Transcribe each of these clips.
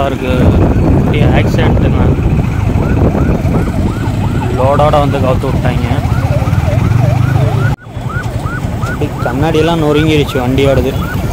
இருக்குது ஆக்சிடென்ட்டுங்க லோடோட வந்து கவுத்து விட்டாங்க அப்படி கண்ணாடியெல்லாம் நொறுங்கிருச்சு வண்டியோடது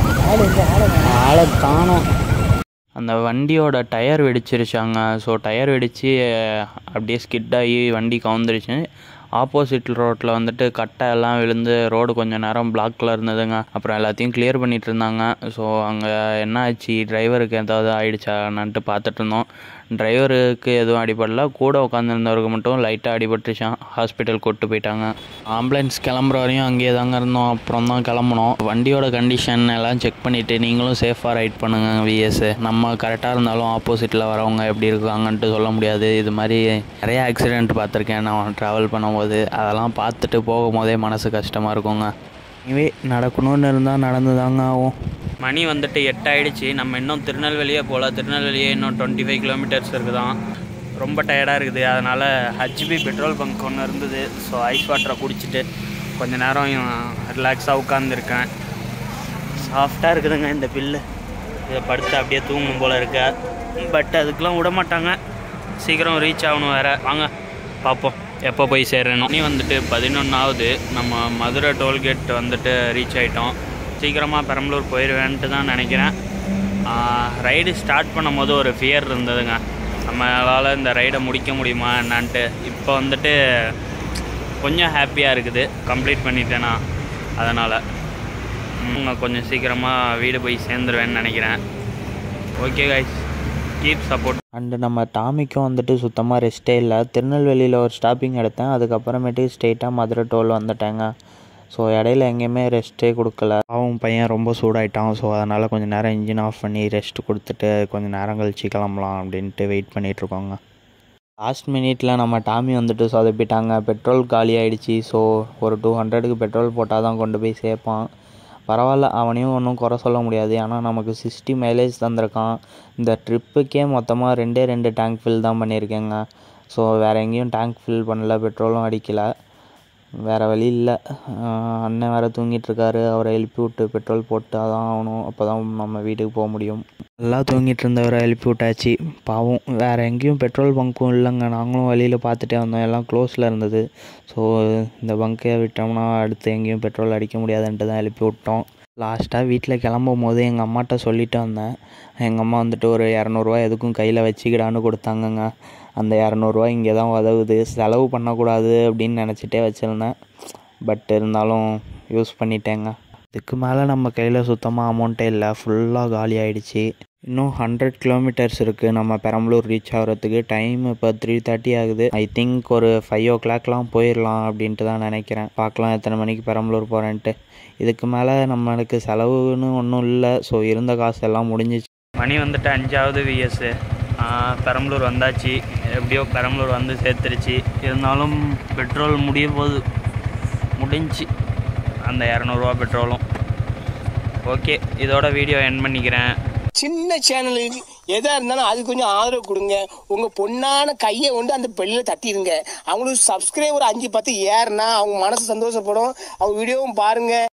ஆளை காணோம் அந்த வண்டியோட டயர் வெடிச்சிருச்சாங்க ஸோ டயர் வெடித்து அப்படியே ஸ்கிட் ஆகி வண்டி கவுந்துருச்சு ஆப்போசிட் ரோட்டில் வந்துட்டு கட்டை எல்லாம் விழுந்து ரோடு கொஞ்சம் நேரம் பிளாக்கில் இருந்ததுங்க அப்புறம் எல்லாத்தையும் கிளியர் பண்ணிட்டு இருந்தாங்க ஸோ அங்கே என்ன ஆச்சு டிரைவருக்கு ஏதாவது ஆயிடுச்சான்னுட்டு பார்த்துட்டு இருந்தோம் டிரைவருக்கு எதுவும் அடிபடல கூட உட்காந்துருந்தவருக்கு மட்டும் லைட்டாக அடிபட்டுருச்சான் ஹாஸ்பிட்டல் கூப்பிட்டு போயிட்டாங்க ஆம்புலன்ஸ் கிளம்புற வரையும் அங்கேயே தாங்க இருந்தோம் அப்புறம் தான் கிளம்புனோம் வண்டியோட கண்டிஷன் எல்லாம் செக் பண்ணிவிட்டு நீங்களும் சேஃபாக ரைட் பண்ணுங்கள் விஎஸ் நம்ம கரெக்டாக இருந்தாலும் ஆப்போசிட்டில் வரவங்க எப்படி இருக்காங்கன்ட்டு சொல்ல முடியாது இது மாதிரி நிறைய ஆக்சிடெண்ட் பார்த்துருக்கேன் நான் ட்ராவல் பண்ணும்போது அதெல்லாம் பார்த்துட்டு போகும்போதே மனசு கஷ்டமாக இருக்குங்க இவே நடக்கணும்னு இருந்தால் நடந்து தாங்க ஆகும் மணி வந்துட்டு எட்டாயிடுச்சு நம்ம இன்னும் திருநெல்வேலியே போகல திருநெல்வேலியே இன்னும் டுவெண்ட்டி ஃபைவ் கிலோமீட்டர்ஸ் இருக்குதான் ரொம்ப டயர்டாக இருக்குது அதனால் ஹச்பி பெட்ரோல் பங்க் ஒன்று இருந்தது ஸோ ஐஸ் வாட்டரை குடிச்சிட்டு கொஞ்ச நேரம் ரிலாக்ஸாக உட்காந்துருக்கேன் சாஃப்டாக இருக்குதுங்க இந்த பில்லு இதை படுத்து அப்படியே தூங்கணும் போல் இருக்க பட் அதுக்கெலாம் விட மாட்டாங்க சீக்கிரம் ரீச் ஆகணும் வேறு வாங்க பார்ப்போம் எப்போ போய் சேரணும் நீ வந்துட்டு பதினொன்றாவது நம்ம மதுரை டோல்கேட் வந்துட்டு ரீச் ஆகிட்டோம் சீக்கிரமாக பெரம்பலூர் போயிடுவேன்ட்டு தான் நினைக்கிறேன் ரைடு ஸ்டார்ட் பண்ணும்போது ஒரு ஃபியர் இருந்ததுங்க நம்மளால் இந்த ரைடை முடிக்க முடியுமா என்னான்ட்டு இப்போ வந்துட்டு கொஞ்சம் ஹாப்பியாக இருக்குது கம்ப்ளீட் பண்ணிட்டேனா அதனால் கொஞ்சம் சீக்கிரமாக வீடு போய் சேர்ந்துருவேன்னு நினைக்கிறேன் okay guys keep support and நம்ம டாமிக்கும் வந்துட்டு சுத்தமாக ரெஸ்ட்டே இல்லை திருநெல்வேலியில் ஒரு ஸ்டாப்பிங் எடுத்தேன் அதுக்கப்புறமேட்டு ஸ்ட்ரெயிட்டாக மதுரை டோல் வந்துட்டேங்க ஸோ இடையில எங்கேயுமே ரெஸ்ட்டே கொடுக்கல அவன் பையன் ரொம்ப சூடாயிட்டான் ஸோ அதனால் கொஞ்சம் நேரம் இன்ஜின் ஆஃப் பண்ணி ரெஸ்ட் கொடுத்துட்டு கொஞ்சம் நேரம் கழிச்சு கிளம்பலாம் அப்படின்ட்டு வெயிட் பண்ணிகிட்ருக்கோங்க லாஸ்ட் மினிட்ல நம்ம டாமி வந்துட்டு சொதப்பிட்டாங்க பெட்ரோல் காலி ஆயிடுச்சு ஸோ ஒரு டூ ஹண்ட்ரடுக்கு பெட்ரோல் போட்டால் தான் கொண்டு போய் சேர்ப்பான் பரவாயில்ல அவனையும் ஒன்றும் குறை சொல்ல முடியாது ஏன்னா நமக்கு சிக்ஸ்டி மைலேஜ் தந்திருக்கான் இந்த ட்ரிப்புக்கே மொத்தமாக ரெண்டே ரெண்டு டேங்க் ஃபில் தான் பண்ணியிருக்கேங்க ஸோ வேறு எங்கேயும் டேங்க் ஃபில் பண்ணல பெட்ரோலும் அடிக்கலை வேறு வழி இல்லை அண்ணன் வேறு தூங்கிட்டுருக்காரு அவரை எழுப்பி விட்டு பெட்ரோல் போட்டால் தான் ஆகணும் அப்போ தான் நம்ம வீட்டுக்கு போக முடியும் நல்லா தூங்கிட்டு இருந்தவரை எழுப்பி விட்டாச்சு பாவம் வேறு எங்கேயும் பெட்ரோல் பங்க்கும் இல்லைங்க நாங்களும் வழியில் பார்த்துட்டே வந்தோம் எல்லாம் க்ளோஸில் இருந்தது ஸோ இந்த பங்க்கே விட்டோம்னா அடுத்து எங்கேயும் பெட்ரோல் அடிக்க முடியாதுன்ட்டு தான் எழுப்பி விட்டோம் லாஸ்ட்டாக வீட்டில் கிளம்பும் போது எங்கள் அம்மாட்ட சொல்லிட்டு வந்தேன் எங்கள் அம்மா வந்துட்டு ஒரு இரநூறுவா எதுக்கும் கையில் வச்சுக்கிடான்னு கொடுத்தாங்கங்க அந்த இரநூறுவா இங்கே தான் உதவுது செலவு பண்ணக்கூடாது அப்படின்னு நினச்சிட்டே வச்சுருந்தேன் பட் இருந்தாலும் யூஸ் பண்ணிட்டேங்க இதுக்கு மேலே நம்ம கையில் சுத்தமாக அமௌண்ட்டே இல்லை ஃபுல்லாக காலி ஆகிடுச்சி இன்னும் ஹண்ட்ரட் கிலோமீட்டர்ஸ் இருக்குது நம்ம பெரம்பலூர் ரீச் ஆகிறதுக்கு டைம் இப்போ த்ரீ தேர்ட்டி ஆகுது ஐ திங்க் ஒரு ஃபைவ் ஓ கிளாக்லாம் போயிடலாம் அப்படின்ட்டு தான் நினைக்கிறேன் பார்க்கலாம் எத்தனை மணிக்கு பெரம்பலூர் போகிறேன்ட்டு இதுக்கு மேலே நம்மளுக்கு செலவுன்னு ஒன்றும் இல்லை ஸோ இருந்த காசு எல்லாம் முடிஞ்சிச்சு மணி வந்துட்டு அஞ்சாவது விஎஸ்ஸு பெரம்பலூர் வந்தாச்சு எப்படியோ பெரம்பலூர் வந்து சேர்த்துருச்சு இருந்தாலும் பெட்ரோல் முடிய போகுது முடிஞ்சு அந்த இரநூறுவா பெட்ரோலும் ஓகே இதோட வீடியோ என் பண்ணிக்கிறேன் சின்ன சேனலுக்கு எதா இருந்தாலும் அது கொஞ்சம் ஆதரவு கொடுங்க உங்க பொண்ணான கையை கொண்டு அந்த பெல்லில தட்டிடுங்க அவங்களுக்கு சப்ஸ்கிரைபர் அஞ்சு பத்து ஏறுனா அவங்க மனசு சந்தோஷப்படும் அவங்க வீடியோவும் பாருங்க